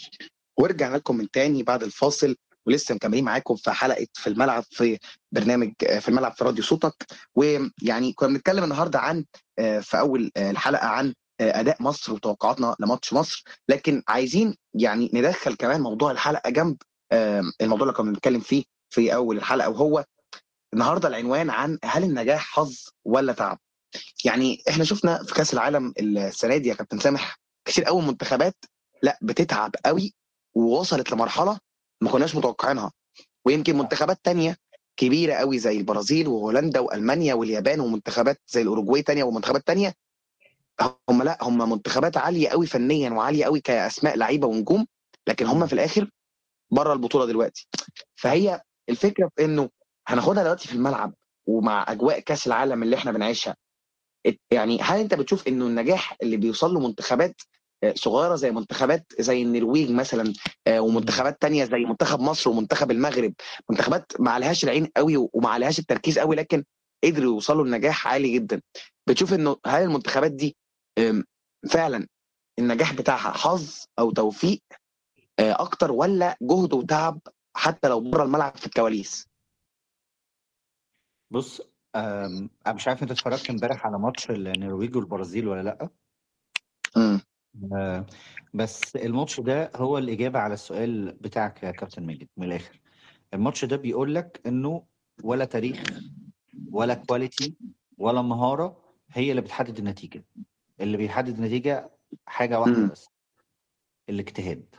ورجعنا لكم من تاني بعد الفاصل ولسه مكملين معاكم في حلقه في الملعب في برنامج في الملعب في راديو صوتك ويعني كنا بنتكلم النهارده عن في اول الحلقه عن اداء مصر وتوقعاتنا لماتش مصر لكن عايزين يعني ندخل كمان موضوع الحلقه جنب الموضوع اللي كنا بنتكلم فيه في اول الحلقه وهو النهارده العنوان عن هل النجاح حظ ولا تعب يعني احنا شفنا في كاس العالم السنه دي يا كابتن سامح كتير قوي منتخبات لا بتتعب قوي ووصلت لمرحله ما كناش متوقعينها ويمكن منتخبات تانية كبيره قوي زي البرازيل وهولندا والمانيا واليابان ومنتخبات زي الاوروجواي تانية ومنتخبات تانية هم لا هم منتخبات عاليه قوي فنيا وعاليه قوي كاسماء لعيبه ونجوم لكن هم في الاخر بره البطوله دلوقتي فهي الفكره في انه هناخدها دلوقتي في الملعب ومع اجواء كاس العالم اللي احنا بنعيشها يعني هل انت بتشوف انه النجاح اللي بيوصل له منتخبات صغيره زي منتخبات زي النرويج مثلا ومنتخبات تانية زي منتخب مصر ومنتخب المغرب منتخبات ما عليهاش العين قوي وما عليهاش التركيز قوي لكن قدروا يوصلوا لنجاح عالي جدا بتشوف انه هل المنتخبات دي فعلا النجاح بتاعها حظ او توفيق اكتر ولا جهد وتعب حتى لو بره الملعب في الكواليس بص انا مش عارف انت اتفرجت امبارح على ماتش النرويج والبرازيل ولا لا امم آه بس الماتش ده هو الإجابة على السؤال بتاعك يا كابتن ماجد من الآخر الماتش ده بيقول لك إنه ولا تاريخ ولا كواليتي ولا مهارة هي اللي بتحدد النتيجة اللي بيحدد النتيجة حاجة واحدة بس الاجتهاد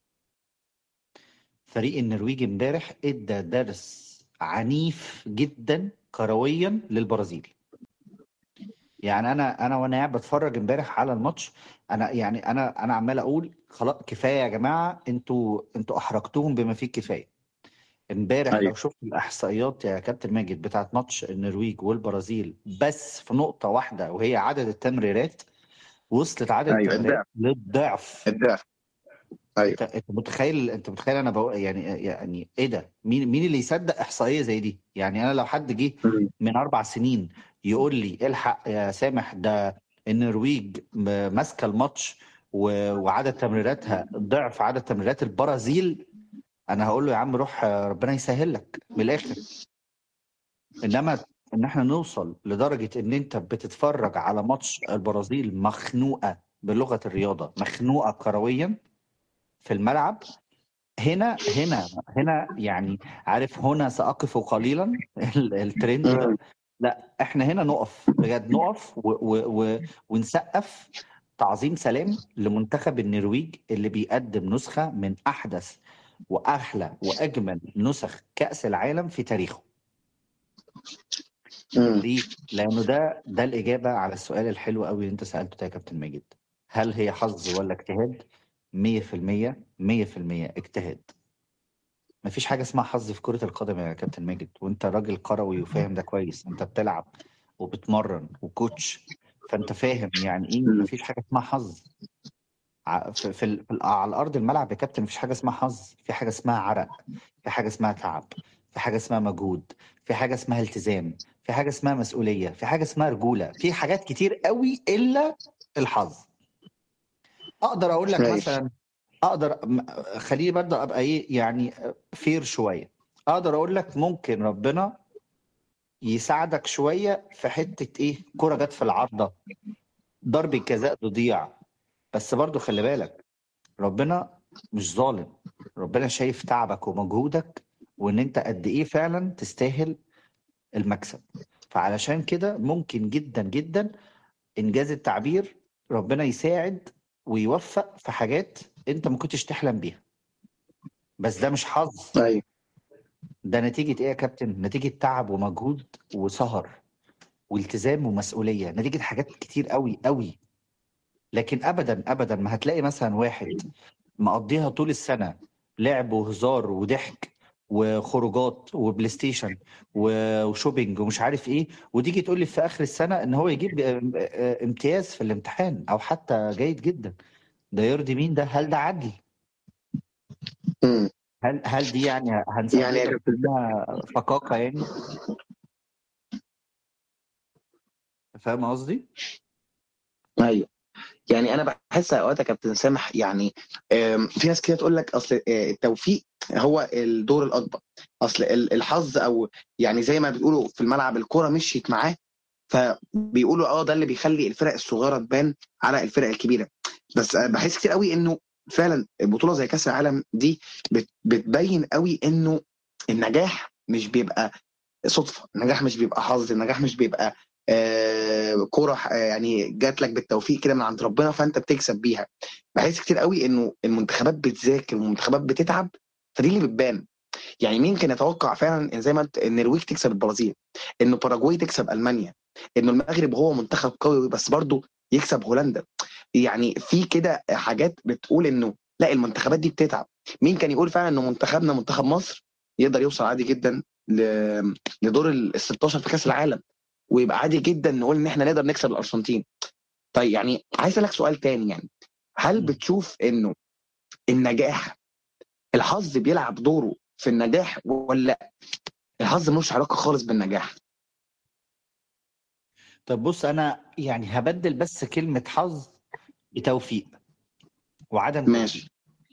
فريق النرويج امبارح ادى درس عنيف جدا كرويا للبرازيل يعني انا انا وانا قاعد بتفرج امبارح على الماتش انا يعني انا انا عمال اقول خلاص كفايه يا جماعه انتوا انتوا احرجتوهم بما فيه الكفايه امبارح أيوة. لو شفت الاحصائيات يا كابتن ماجد بتاعت ماتش النرويج والبرازيل بس في نقطه واحده وهي عدد التمريرات وصلت عدد أيوة. التمريرات للضعف الضعف ايوه انت متخيل انت متخيل انا بقول يعني يعني ايه ده مين مين اللي يصدق احصائيه زي دي يعني انا لو حد جه من اربع سنين يقول لي الحق يا سامح ده النرويج ماسكه الماتش وعدد تمريراتها ضعف عدد تمريرات البرازيل انا هقول له يا عم روح ربنا يسهل لك من الاخر انما ان احنا نوصل لدرجه ان انت بتتفرج على ماتش البرازيل مخنوقه بلغه الرياضه مخنوقه كرويا في الملعب هنا هنا هنا يعني عارف هنا سأقف قليلا الترند ده لا احنا هنا نقف بجد نقف و و و ونسقف تعظيم سلام لمنتخب النرويج اللي بيقدم نسخة من أحدث وأحلى وأجمل نسخ كأس العالم في تاريخه ليه؟ لأنه ده ده الإجابة على السؤال الحلو قوي اللي أنت سألته ده يا كابتن ماجد هل هي حظ ولا اجتهاد؟ 100% 100% اجتهاد مفيش حاجه اسمها حظ في كره القدم يا كابتن ماجد وانت راجل كروي وفاهم ده كويس انت بتلعب وبتمرن وكوتش فانت فاهم يعني ايه مفيش حاجه اسمها حظ في, في, في على الارض الملعب يا كابتن مفيش حاجه اسمها حظ في حاجه اسمها عرق في حاجه اسمها تعب في حاجه اسمها مجهود في حاجه اسمها التزام في حاجه اسمها مسؤوليه في حاجه اسمها رجوله في حاجات كتير قوي الا الحظ اقدر اقول لك مثلا اقدر خليني برضه ابقى ايه يعني فير شويه اقدر اقول لك ممكن ربنا يساعدك شويه في حته ايه كره جت في العارضه ضربه جزاء تضيع بس برضه خلي بالك ربنا مش ظالم ربنا شايف تعبك ومجهودك وان انت قد ايه فعلا تستاهل المكسب فعلشان كده ممكن جدا جدا انجاز التعبير ربنا يساعد ويوفق في حاجات انت ما كنتش تحلم بيها بس ده مش حظ ايوه ده نتيجة ايه يا كابتن نتيجة تعب ومجهود وسهر والتزام ومسؤولية نتيجة حاجات كتير قوي قوي لكن ابدا ابدا ما هتلاقي مثلا واحد مقضيها طول السنة لعب وهزار وضحك وخروجات وبلاي ستيشن وشوبينج ومش عارف ايه وتيجي تقول لي في اخر السنه ان هو يجيب امتياز في الامتحان او حتى جيد جدا ده يرضي مين ده هل ده عدل هل هل دي يعني هنسميها يعني فقاقه يعني فاهم قصدي ايوه يعني انا بحس اوقات يا كابتن سامح يعني آم، في ناس كده تقول لك اصل آه، التوفيق هو الدور الاكبر اصل ال- الحظ او يعني زي ما بيقولوا في الملعب الكوره مشيت معاه فبيقولوا اه ده اللي بيخلي الفرق الصغيره تبان على الفرق الكبيره بس آه، بحس كتير قوي انه فعلا بطوله زي كاس العالم دي بت- بتبين قوي انه النجاح مش بيبقى صدفه النجاح مش بيبقى حظ النجاح مش بيبقى آه كوره آه، يعني جات لك بالتوفيق كده من عند ربنا فانت بتكسب بيها بحس كتير قوي انه المنتخبات بتذاكر والمنتخبات بتتعب فدي اللي بتبان يعني مين كان يتوقع فعلا ان زي ما انت ان النرويج تكسب البرازيل انه باراجواي تكسب المانيا انه المغرب هو منتخب قوي بس برضه يكسب هولندا يعني في كده حاجات بتقول انه لا المنتخبات دي بتتعب مين كان يقول فعلا انه منتخبنا منتخب مصر يقدر يوصل عادي جدا ل- لدور ال 16 في كاس العالم ويبقى عادي جدا نقول ان احنا نقدر نكسب الارجنتين طيب يعني عايز اسالك سؤال تاني يعني هل مم. بتشوف انه النجاح الحظ بيلعب دوره في النجاح ولا الحظ ملوش علاقه خالص بالنجاح طب بص انا يعني هبدل بس كلمة حظ بتوفيق وعدم توفيق ماشي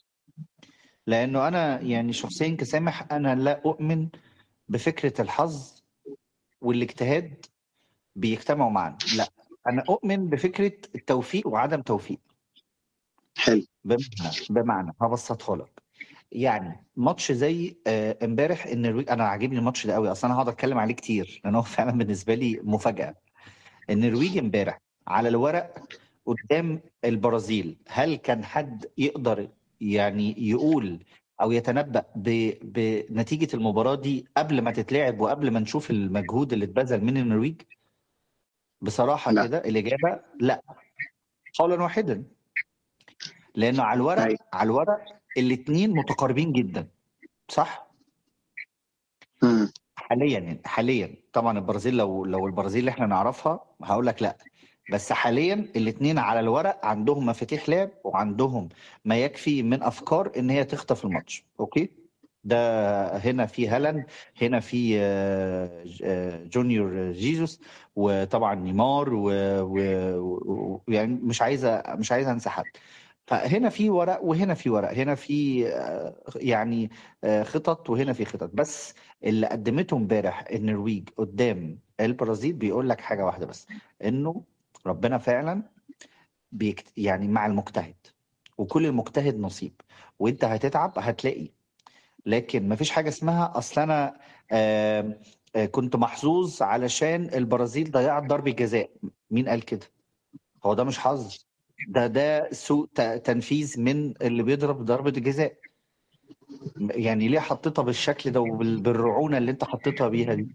لانه انا يعني شخصيا كسامح انا لا اؤمن بفكرة الحظ والاجتهاد بيجتمعوا معا لا انا اؤمن بفكرة التوفيق وعدم توفيق حلو بمعنى بمعنى هبسطها لك يعني ماتش زي آه، امبارح النرويج انا عاجبني الماتش ده قوي اصلا انا هقعد اتكلم عليه كتير لان هو فعلا بالنسبه لي مفاجاه النرويج امبارح على الورق قدام البرازيل هل كان حد يقدر يعني يقول او يتنبأ ب... بنتيجه المباراه دي قبل ما تتلعب وقبل ما نشوف المجهود اللي اتبذل من النرويج بصراحه لا كده الاجابه لا قولا واحدا لانه على الورق ايوه على الورق الاثنين متقاربين جدا صح مم. حاليا يعني حاليا طبعا البرازيل لو لو البرازيل اللي احنا نعرفها هقول لك لا بس حاليا الاثنين على الورق عندهم مفاتيح لعب وعندهم ما يكفي من افكار ان هي تخطف الماتش اوكي ده هنا في هالاند هنا في آه، ج- آه، جونيور جيسوس وطبعا نيمار ويعني و... و... يعني مش عايزه مش عايزه انسى حد فهنا في ورق وهنا في ورق هنا في آه، يعني آه، خطط وهنا في خطط بس اللي قدمته امبارح النرويج قدام البرازيل بيقول لك حاجه واحده بس انه ربنا فعلا بيكت... يعني مع المجتهد وكل المجتهد نصيب وانت هتتعب هتلاقي لكن مفيش حاجه اسمها اصل انا آه آه كنت محظوظ علشان البرازيل ضيعت ضربه جزاء مين قال كده هو ده مش حظ ده ده سوء ت- تنفيذ من اللي بيضرب ضربه الجزاء يعني ليه حطيتها بالشكل ده وبالرعونه اللي انت حطيتها بيها دي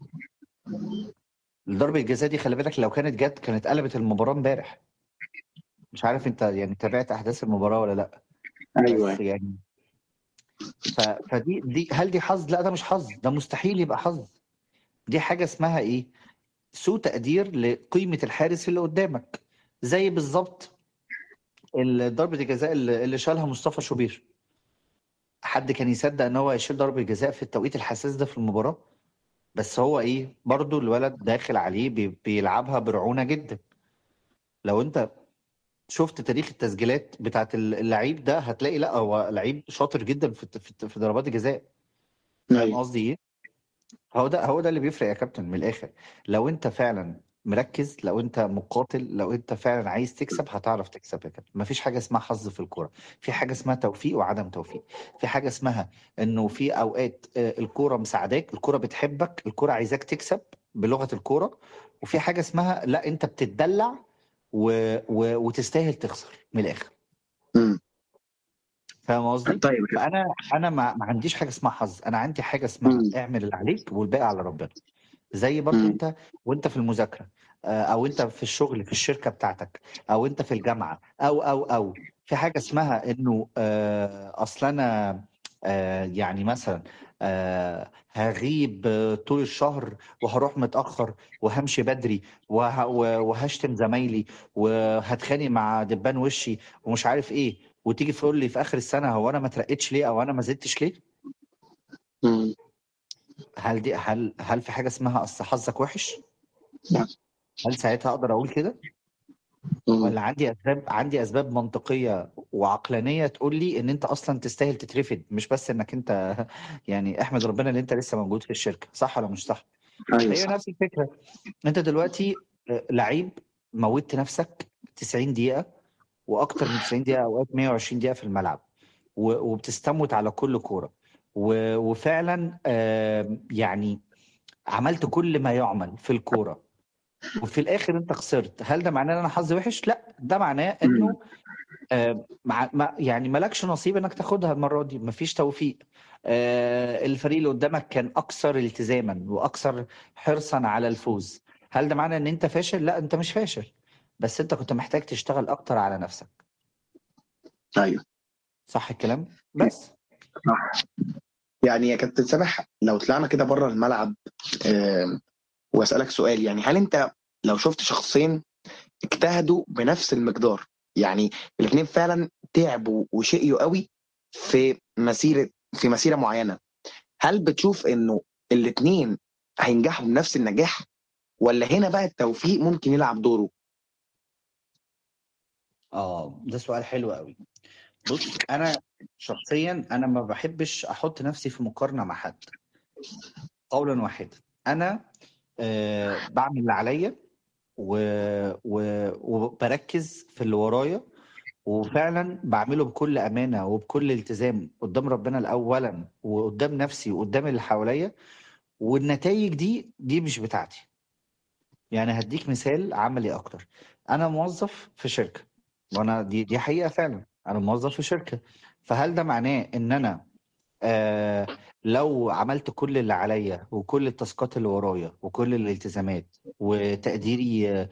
ضربه الجزاء دي خلي بالك لو كانت جت كانت قلبت المباراه امبارح مش عارف انت يعني تابعت احداث المباراه ولا لا ايوه بس يعني ف... فدي دي هل دي حظ لا ده مش حظ ده مستحيل يبقى حظ دي حاجه اسمها ايه سوء تقدير لقيمه الحارس اللي قدامك زي بالظبط ال- ضربه الجزاء اللي اللي شالها مصطفى شوبير حد كان يصدق ان هو يشيل ضربه جزاء في التوقيت الحساس ده في المباراه بس هو ايه برضو الولد داخل عليه بي... بيلعبها برعونه جدا لو انت شفت تاريخ التسجيلات بتاعت اللعيب ده هتلاقي لا هو لعيب شاطر جدا في في في ضربات الجزاء فاهم ايوه قصدي ايه؟ هو ده هو ده اللي بيفرق يا كابتن من الاخر لو انت فعلا مركز لو انت مقاتل لو انت فعلا عايز تكسب هتعرف تكسب يا كابتن مفيش حاجه اسمها حظ في الكوره في حاجه اسمها توفيق وعدم توفيق في حاجه اسمها انه في اوقات آه، الكوره مساعداك الكوره بتحبك الكوره عايزاك تكسب بلغه الكوره وفي حاجه اسمها لا انت بتتدلع و... و... وتستاهل تخسر من الاخر مم. فاهم قصدي؟ طيب فانا انا ما, ما عنديش حاجه اسمها حظ انا عندي حاجه اسمها مم. اعمل اللي عليك والباقي على ربنا زي برضو مم. انت وانت في المذاكره آه، او انت في الشغل في الشركه بتاعتك او انت في الجامعه او او او في حاجه اسمها انه آه، اصل انا آه، يعني مثلا آه، هغيب آه، طول الشهر وهروح متاخر وهمشي بدري وه- و- وهشتم زمايلي وهتخانق مع دبان وشي ومش عارف ايه وتيجي تقول لي في اخر السنه هو انا ما ترقتش ليه او انا ما زدتش ليه مم. هل دي هل هل في حاجه اسمها اصل حظك وحش لا. هل ساعتها اقدر اقول كده مم. ولا عندي اسباب عندي اسباب منطقيه وعقلانيه تقول لي ان انت اصلا تستاهل تترفد مش بس انك انت يعني احمد ربنا ان انت لسه موجود في الشركه صح ولا مش صح؟ ايوه هي صح نفس الفكره انت دلوقتي آه، لعيب موتت نفسك 90 دقيقه واكتر من 90 دقيقه اوقات 120 دقيقه في الملعب و- وبتستموت على كل كوره و- وفعلا آه، يعني عملت كل ما يعمل في الكوره وفي الاخر انت خسرت هل ده معناه ان انا حظي وحش لا ده معناه مم. انه آه، مع ما يعني مالكش نصيب انك تاخدها المره دي مفيش توفيق آه، الفريق اللي قدامك كان اكثر التزاما واكثر حرصا على الفوز هل ده معناه ان انت فاشل لا انت مش فاشل بس انت كنت محتاج تشتغل اكتر على نفسك ايوه صح الكلام بس صح يعني يا كابتن سامح لو طلعنا كده بره الملعب آم، واسالك سؤال يعني هل انت لو شفت شخصين اجتهدوا بنفس المقدار يعني الاثنين فعلا تعبوا وشقيوا قوي في مسيره في مسيره معينه هل بتشوف انه الاثنين هينجحوا بنفس النجاح ولا هنا بقى التوفيق ممكن يلعب دوره اه ده سؤال حلو قوي بص انا شخصيا انا ما بحبش احط نفسي في مقارنه مع حد قولا واحدا انا آه بعمل اللي عليا و... و... وبركز في اللي ورايا وفعلا بعمله بكل امانه وبكل التزام قدام ربنا الاولا وقدام نفسي وقدام اللي حواليا والنتائج دي دي مش بتاعتي يعني هديك مثال عملي اكتر انا موظف في شركه وانا دي دي حقيقه فعلا انا موظف في شركه فهل ده معناه ان انا آه لو عملت كل اللي عليا وكل التاسكات اللي ورايا وكل الالتزامات وتقديري آه